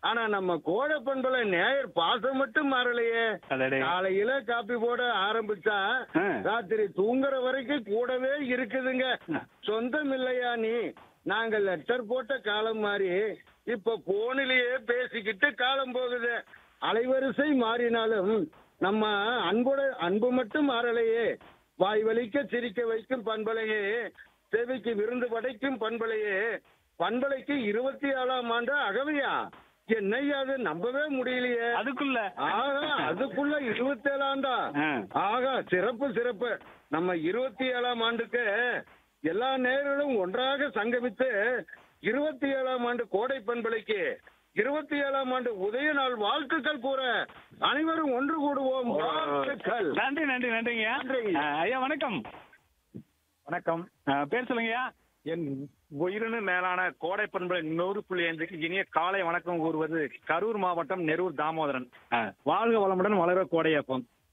ஆனா நம்ம கோடை பண்புல நேயர் பாசம் மட்டும் மாறலையே அடடே. காலையில காப்பி போட ஆரம்பிச்சா ஆ. ராத்திரி தூங்குற வரைக்கும் கூடவே இருக்குதுங்க சொந்தம் இல்லையா நீ நாங்க லெட்டர் போட்ட காலம் மாறி இப்ப போனிலேயே பேசிக்கிட்டு காலம் போகுது அலைவரிசை மாறினாலும் நம்ம அன்போட அன்பு மட்டும் மாறலையே வாய் வலிக்க சிரிக்க வைக்கும் பண்பலையே செவிக்கு விருந்து படைக்கும் பண்பலையே பண்பலைக்கு இருபத்தி ஏழாம் ஆண்டு அகவையா என்னையா அது நம்பவே முடியலையே அதுக்குள்ள ஆகா அதுக்குள்ள இருபத்தி ஏழாண்டா ஆ. ஆகா சிறப்பு சிறப்பு நம்ம இருபத்தி ஏழாம் ஆண்டுக்கு எல்லா நேர்களும் ஒன்றாக சங்கமித்து இருபத்தி ஏழாம் ஆண்டு கோடை பண்பலைக்கு இருபத்தி ஏழாம் ஆண்டு உதய நாள் வாழ்த்துக்கள் கூற அனைவரும் ஒன்று கூடுவோம் வாழ்த்துக்கள் நன்றி நன்றி நன்றிங்க நன்றிங்க. ஆ, ஐயா வணக்கம் வணக்கம் ஆ, பேர் சொல்லுங்கய்யா என் உயிரினு மேலான கோடை பண்பு நூறு புள்ளி ஐந்துக்கு இனிய காலை வணக்கம் கூறுவது கரூர் மாவட்டம் நெரூர் தாமோதரன் ஆ, வாழ்க வளமுடன் வளர கோடையப்பம்